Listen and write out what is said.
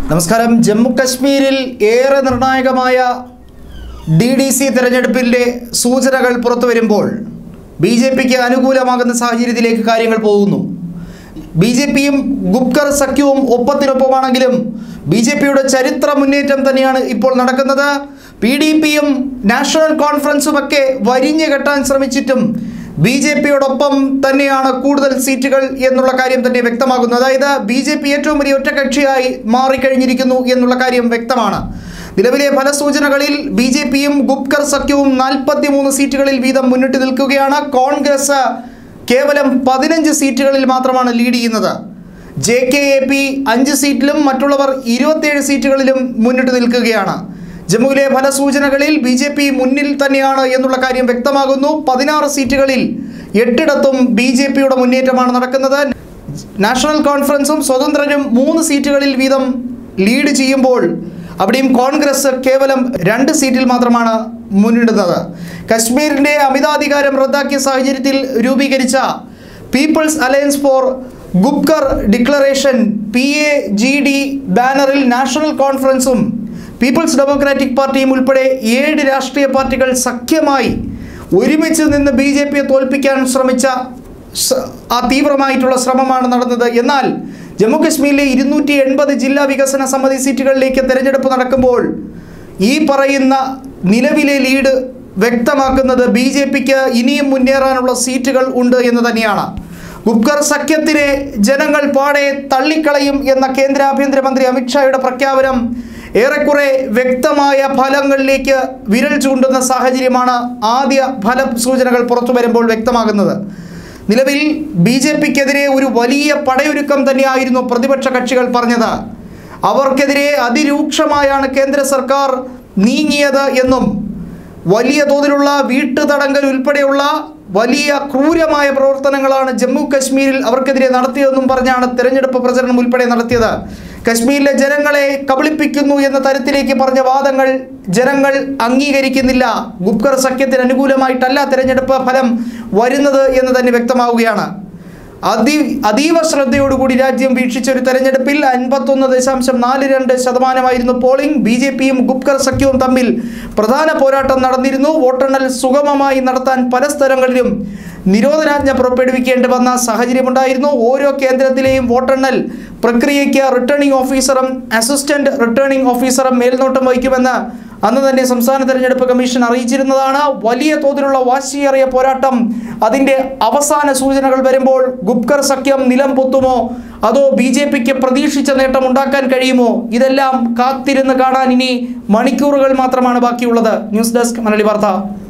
നമസ്കാരം ജമ്മു കശ്മീരിൽ ഏറെ നിർണായകമായ ഡി ഡി സി തെരഞ്ഞെടുപ്പിൻ്റെ സൂചനകൾ പുറത്തു വരുമ്പോൾ ബി ജെ പിക്ക് അനുകൂലമാകുന്ന സാഹചര്യത്തിലേക്ക് കാര്യങ്ങൾ പോകുന്നു ബി ജെ പിയും ഗുപ്കർ സഖ്യവും ഒപ്പത്തിനൊപ്പമാണെങ്കിലും ബി ജെ പിയുടെ ചരിത്ര മുന്നേറ്റം തന്നെയാണ് ഇപ്പോൾ നടക്കുന്നത് പി ഡി പിയും നാഷണൽ കോൺഫറൻസുമൊക്കെ വരിഞ്ഞു കെട്ടാൻ ശ്രമിച്ചിട്ടും ബി ജെ പിയോടൊപ്പം തന്നെയാണ് കൂടുതൽ സീറ്റുകൾ എന്നുള്ള കാര്യം തന്നെ വ്യക്തമാകുന്നു അതായത് ബി ജെ പി ഏറ്റവും വലിയ ഒറ്റകക്ഷിയായി മാറിക്കഴിഞ്ഞിരിക്കുന്നു എന്നുള്ള കാര്യം വ്യക്തമാണ് നിലവിലെ ഫലസൂചനകളിൽ ബി ജെ പിയും ഗുപ്കർ സഖ്യവും നാൽപ്പത്തി മൂന്ന് സീറ്റുകളിൽ വീതം മുന്നിട്ട് നിൽക്കുകയാണ് കോൺഗ്രസ് കേവലം പതിനഞ്ച് സീറ്റുകളിൽ മാത്രമാണ് ലീഡ് ചെയ്യുന്നത് ജെ കെ എ പി അഞ്ച് സീറ്റിലും മറ്റുള്ളവർ ഇരുപത്തേഴ് സീറ്റുകളിലും മുന്നിട്ട് നിൽക്കുകയാണ് ജമ്മുവിലെ ഫലസൂചനകളിൽ ബി ജെ പി മുന്നിൽ തന്നെയാണ് എന്നുള്ള കാര്യം വ്യക്തമാകുന്നു പതിനാറ് സീറ്റുകളിൽ എട്ടിടത്തും ബി ജെ പിയുടെ മുന്നേറ്റമാണ് നടക്കുന്നത് നാഷണൽ കോൺഫറൻസും സ്വതന്ത്രരും മൂന്ന് സീറ്റുകളിൽ വീതം ലീഡ് ചെയ്യുമ്പോൾ അവിടെയും കോൺഗ്രസ് കേവലം രണ്ട് സീറ്റിൽ മാത്രമാണ് മുന്നിടുന്നത് കശ്മീരിൻ്റെ അമിതാധികാരം റദ്ദാക്കിയ സാഹചര്യത്തിൽ രൂപീകരിച്ച people's alliance for Gupkar declaration P A G D ബാനറിൽ നാഷണൽ കോൺഫറൻസും പീപ്പിൾസ് ഡെമോക്രാറ്റിക് പാർട്ടിയും ഉൾപ്പെടെ ഏഴ് രാഷ്ട്രീയ പാർട്ടികൾ സഖ്യമായി ഒരുമിച്ച് നിന്ന് ബി ജെ പിയെ തോൽപ്പിക്കാൻ ശ്രമിച്ച സ- ആ തീവ്രമായിട്ടുള്ള ശ്രമമാണ് നടന്നത് എന്നാൽ ജമ്മു കശ്മീരിലെ ഇരുന്നൂറ്റി എൺപത് ജില്ലാ വികസന സമിതി സീറ്റുകളിലേക്ക് തെരഞ്ഞെടുപ്പ് നടക്കുമ്പോൾ ഈ പറയുന്ന നിലവിലെ ലീഡ് വ്യക്തമാക്കുന്നത് ബി ജെ പിക്ക് ഇനിയും മുന്നേറാനുള്ള സീറ്റുകൾ ഉണ്ട് എന്ന് തന്നെയാണ് ഗുപ്കർ സഖ്യത്തിനെ ജനങ്ങൾ പാടെ തള്ളിക്കളയും എന്ന കേന്ദ്ര ആഭ്യന്തരമന്ത്രി അമിത്ഷായുടെ പ്രഖ്യാപനം ഏറെക്കുറെ വ്യക്തമായ ഫലങ്ങളിലേക്ക് വിരൽ ചൂണ്ടുന്ന സാഹചര്യമാണ് ആദ്യ ഫല സൂചനകൾ പുറത്തു വരുമ്പോൾ വ്യക്തമാകുന്നത് നിലവിൽ ബി ജെ പിക്കെതിരെ ഒരു വലിയ പടയൊരുക്കം തന്നെയായിരുന്നു പ്രതിപക്ഷ കക്ഷികൾ പറഞ്ഞത് അവർക്കെതിരെ അതിരൂക്ഷമായാണ് കേന്ദ്ര സർക്കാർ നീങ്ങിയത് എന്നും വലിയ തോതിലുള്ള വീട്ടുതടങ്കൽ ഉൾപ്പെടെയുള്ള വലിയ ക്രൂരമായ പ്രവർത്തനങ്ങളാണ് ജമ്മു കശ്മീരിൽ അവർക്കെതിരെ നടത്തിയതെന്നും പറഞ്ഞാണ് തെരഞ്ഞെടുപ്പ് പ്രചരണം ഉൾപ്പെടെ നടത്തിയത് കശ്മീരിലെ ജനങ്ങളെ കബളിപ്പിക്കുന്നു എന്ന തരത്തിലേക്ക് പറഞ്ഞ വാദങ്ങൾ ജനങ്ങൾ അംഗീകരിക്കുന്നില്ല ഗുപ്കർ സഖ്യത്തിന് അനുകൂലമായിട്ടല്ല തെരഞ്ഞെടുപ്പ് ഫലം വരുന്നത് എന്ന് തന്നെ വ്യക്തമാവുകയാണ് അതി അതീവ ശ്രദ്ധയോടുകൂടി രാജ്യം വീക്ഷിച്ച ഒരു തെരഞ്ഞെടുപ്പിൽ അൻപത്തൊന്ന് ദശാംശം നാല് രണ്ട് ശതമാനമായിരുന്നു പോളിംഗ് ബി ജെ പിയും ഗുപ്കർ സഖ്യവും തമ്മിൽ പ്രധാന പോരാട്ടം നടന്നിരുന്നു വോട്ടെണ്ണൽ സുഗമമായി നടത്താൻ പല സ്ഥലങ്ങളിലും നിരോധനാജ്ഞ പുറപ്പെടുവിക്കേണ്ടി വന്ന സാഹചര്യമുണ്ടായിരുന്നു ഓരോ കേന്ദ്രത്തിലെയും വോട്ടെണ്ണൽ പ്രക്രിയയ്ക്ക് റിട്ടേണിംഗ് ഓഫീസറും അസിസ്റ്റന്റ് റിട്ടേണിംഗ് ഓഫീസറും മേൽനോട്ടം വഹിക്കുമെന്ന് അന്ന് തന്നെ സംസ്ഥാന തെരഞ്ഞെടുപ്പ് കമ്മീഷൻ അറിയിച്ചിരുന്നതാണ് വലിയ തോതിലുള്ള വാശിയേറിയ പോരാട്ടം അതിൻ്റെ അവസാന സൂചനകൾ വരുമ്പോൾ ഗുപ്കർ സഖ്യം നിലം പൊത്തുമോ അതോ ബി ജെ പിക്ക് പ്രതീക്ഷിച്ച നേട്ടം ഉണ്ടാക്കാൻ കഴിയുമോ ഇതെല്ലാം കാത്തിരുന്ന് കാണാൻ ഇനി മണിക്കൂറുകൾ മാത്രമാണ് ബാക്കിയുള്ളത് ന്യൂസ് ഡെസ്ക് മലയാളി വാർത്ത